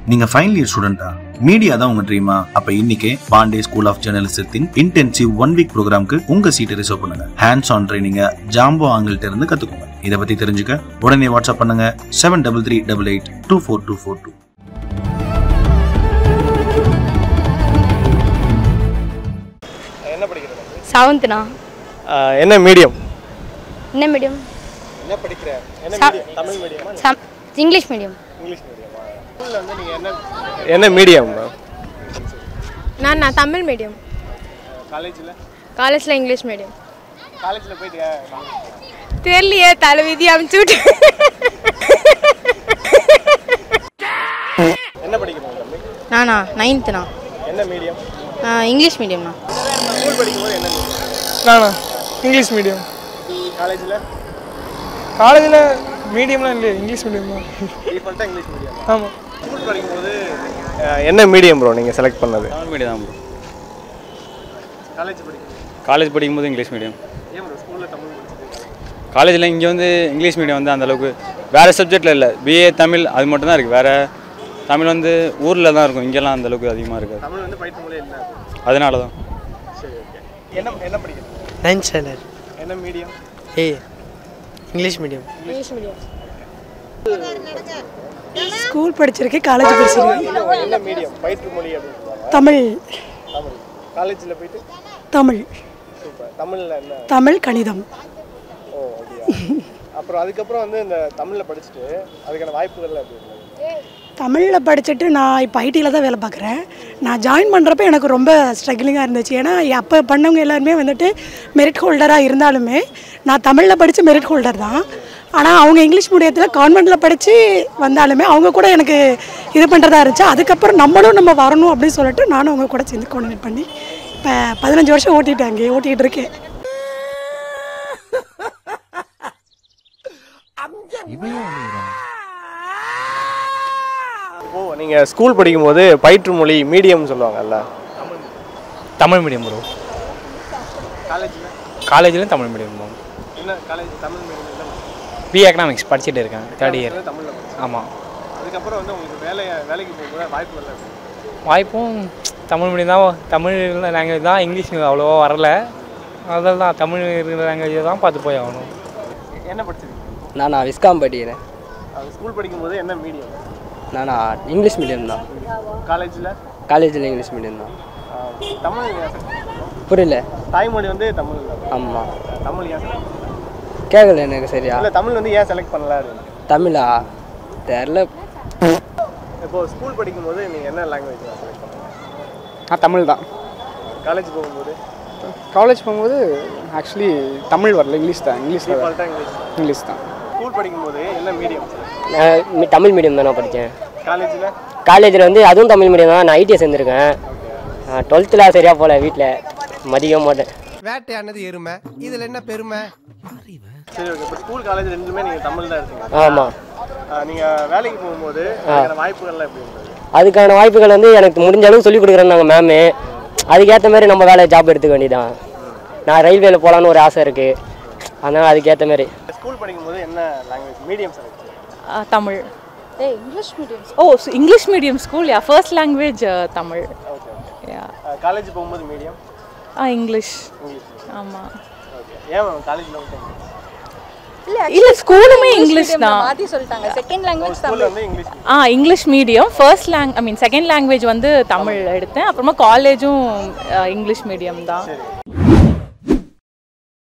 நீங்க final year ஸ்டூடெண்டா media தான் உங்க ட்ரீமா அப்ப இன்னைக்கே பாண்டே ஸ்கூல் ஆஃப் ஜேர்னலிசத்தின் இன்டென்சிவ் ஒன் வீக் ப்ரோக்ராம்க்கு உங்க சீட்டை ரிசர்வ் பண்ணுங்க ஹேண்ட்ஸ் ஆன் ட்ரைனிங்க ஜாம்போ ஆங்கிள்ட்ட இருந்து கத்துக்கோங்க இதை பத்தி தெரிஞ்சுக்க உடனே வாட்ஸ்அப் பண்ணுங்க seven double three double eight two four two four two என்ன படிக்கிறது செவன்த்ண்ணா என்ன மீடியம் என்ன மீடியம் என்ன படிக்கிற என்ன ச- மீடியம் தமிழ் மீடியமா சம் இங்கிலீஷ் மீடியம் இங்கிலீஷ் மீடியமா ஸ்கூல்ல வந்து நீங்க என்ன என்ன மீடியம் நான் நான் தமிழ் மீடியம் காலேஜ்ல காலேஜில் இங்கிலீஷ் மீடியம் காலேஜ்ல போயிட்டு தெரியலையே தலைவிதி அமுச்சு விட்டு என்ன படிக்கிறீங்க தம்பி நானா நைன்த்துண்ணா என்ன மீடியம் இங்கிலீஷ் மீடியம்ண்ணா ஸ்கூல் படிக்கும்போது என்ன மீடியம் நானா இங்கிலீஷ் மீடியம் காலேஜ்ல காலேஜில் மீடியம்லாம் இல்லையே இங்கிலீஷ் மீடியம் தான் டிஃபால்ட்டா இங்கிலீஷ் மீடியம் ஆமாம் ஸ்கூல் படிக்கும்போது அஹ், என்ன மீடியம் ப்ரோ நீங்க செலக்ட் பண்ணது தமிழ் மீடியம் தான் ப்ரோ காலேஜ் படிக்கும் காலேஜ் படிக்கும்போது இங்கிலீஷ் மீடியம் ஏன் ப்ரோ ஸ்கூல்ல தமிழ் படிச்சது காலேஜில் இங்கே வந்து இங்கிலீஷ் மீடியம் வந்து அந்த அளவுக்கு வேறு சப்ஜெக்டில் இல்லை பிஏ தமிழ் அது மட்டும் தான் இருக்குது வேறு தமிழ் வந்து ஊரில் தான் இருக்கும் இங்கெல்லாம் அந்த அளவுக்கு அதிகமாக இருக்காது தமிழ் வந்து பயிற்று மொழி இல்லை அதனால தான் சரி ஓகே என்ன என்ன படிக்கிறது நைன்த் ஸ்டாண்டர்ட் என்ன மீடியம் ஏ இங்கிலீஷ் மீடியம் ஸ்கூல் படிச்சிருக்கேன் காலேஜ் படிச்சிருக்கேன் என்ன மீடியம் பயிற்று மொழி அப்படின்னு சொல்லுவாங்க தமிழ் தமிழ் காலேஜில் போயிட்டு தமிழ் சூப்பர் தமிழில் என்ன தமிழ் கணிதம் ஓ அப்படியா அப்புறம் அதுக்கப்புறம் வந்து இந்த தமிழில் படிச்சுட்டு அதுக்கான வாய்ப்புகள்லாம் எப்படி இருந்தது தமிழில் படிச்சுட்டு நான் இப்போ ஐடியில் தான் வேலை பார்க்குறேன் நான் ஜாயின் பண்ணுறப்ப எனக்கு ரொம்ப ஸ்ட்ரகிளிங்காக இருந்துச்சு ஏன்னா அப்போ பண்ணவங்க எல்லாருமே வந்துட்டு மெரிட் ஹோல்டராக இருந்தாலுமே நான் தமிழில் படித்த மெரிட் ஹோல்டர் தான் ஆனால் அவங்க இங்கிலீஷ் மீடியத்தில் கான்வெண்ட்டில் படித்து வந்தாலுமே அவங்க கூட எனக்கு இது பண்ணுறதா இருந்துச்சு அதுக்கப்புறம் நம்மளும் நம்ம வரணும் அப்படின்னு சொல்லிட்டு நானும் அவங்க கூட சேர்ந்து கோஆர்டினேட் பண்ணி இப்போ பதினஞ்சு வருஷம் ஓட்டிட்டேன் அங்கே ஓட்டிகிட்டு இருக்கேன் ஓ நீங்கள் ஸ்கூல் படிக்கும்போது பயிற்று மொழி மீடியம் சொல்லுவாங்கல்ல தமிழ் மீடியம் ப்ரோ காலேஜில் காலேஜில் தமிழ் மீடியம் ப்ரோ என்ன college Tamil medium B economics படிச்சுட்டு இருக்கேன் தேர்ட் இயர் தமிழில் படிச்சு ஆமாம் அதுக்கப்புறம் வந்து உங்களுக்கு வேலை வேலைக்கு போகும்போது வாய்ப்புகள் எப்படி? வாய்ப்பும் தமிழ் மீடியம் தான் தமிழ் லாங்குவேஜ் தான் இங்கிலீஷ் அவ்வளோவா வரல அதில் தான் தமிழ் லாங்குவேஜ் தான் பார்த்து போய் ஆகணும் என்ன படிச்சிருக்கீங்க நானா விஸ்காம் படிக்கிறேன் அது ஸ்கூல் படிக்கும்போது என்ன மீடியம் நானா இங்கிலீஷ் மீடியம் தான் காலேஜில் காலேஜில் இங்கிலீஷ் மீடியம் தான் தமிழ் ஏன் select பண்ணீங்க? புரியல தாய்மொழி வந்து தமிழ் தான். ஆமாம் தமிழ் ஏன் select பண்ணீங்க? கேட்கல எனக்கு சரியா இல்லை தமிழ் வந்து ஏன் செலக்ட் பண்ணல அப்படின்னு. தமிழா தெரில இப்போ ஸ்கூல் படிக்கும்போது நீங்கள் என்ன லாங்குவேஜ் செலக்ட் பண்ணுங்க நான் தமிழ் தான் காலேஜ் போகும்போது காலேஜ் போகும்போது ஆக்சுவலி தமிழ் வரல இங்கிலீஷ் தான் இங்கிலீஷ் தான் டிஃபால்ட்டாக இங்கிலீஷ் இங்கிலீஷ் தான் ஸ்கூல் படிக்கும்போது என்ன மீடியம் நான் தமிழ் மீடியம் தான் நான் படித்தேன் காலேஜில் காலேஜில் வந்து அதுவும் தமிழ் மீடியம் தான் நான் ஐடிஐ சேர்ந்துருக்கேன் டுவெல்த்தில் சரியாக போகல வீட்டில் மதிக்க மாட்டேன் வேட்டையானது எருமை இதுல என்ன பெருமை சரி ஓகே இப்போ ஸ்கூல் காலேஜ் ரெண்டுமே நீங்கள் தமிழ் தான் இருக்கீங்க ஆமாம் நீங்கள் வேலைக்கு போகும்போது அதுக்கான வாய்ப்புகள்லாம் எப்படி இருந்தது அதுக்கான வாய்ப்புகள் வந்து எனக்கு முடிஞ்ச அளவுக்கு சொல்லிக் கொடுக்குறேன் நாங்கள் மேமு அதுக்கேற்ற மாதிரி நம்ம வேலை ஜாப் எடுத்துக்க வேண்டியதான் நான் ரயில்வேல போகலான்னு ஒரு ஆசை இருக்குது அதனால் அதுக்கேற்ற மாதிரி ஸ்கூல் படிக்கும்போது என்ன language medium select Tamil English medium ஓ English medium school yeah first language Tamil okay yeah college போகும்போது மீடியம் ஆ இங்கிலீஷ் இங்கிலீஷ் ஆமாம் ஓகே ஏன் காலேஜில் வந்து இல்ல ஸ்கூலுமே இங்கிலீஷ் தான் மாத்தி சொல்லிட்டாங்க செகண்ட் லாங்குவேஜ் ஸ்கூலில் வந்து இங்கிலீஷ் ஆ English medium first long I mean second language வந்து தமிழ் எடுத்தேன் அப்புறமா காலேஜும் இங்கிலீஷ் மீடியம் தான் சரி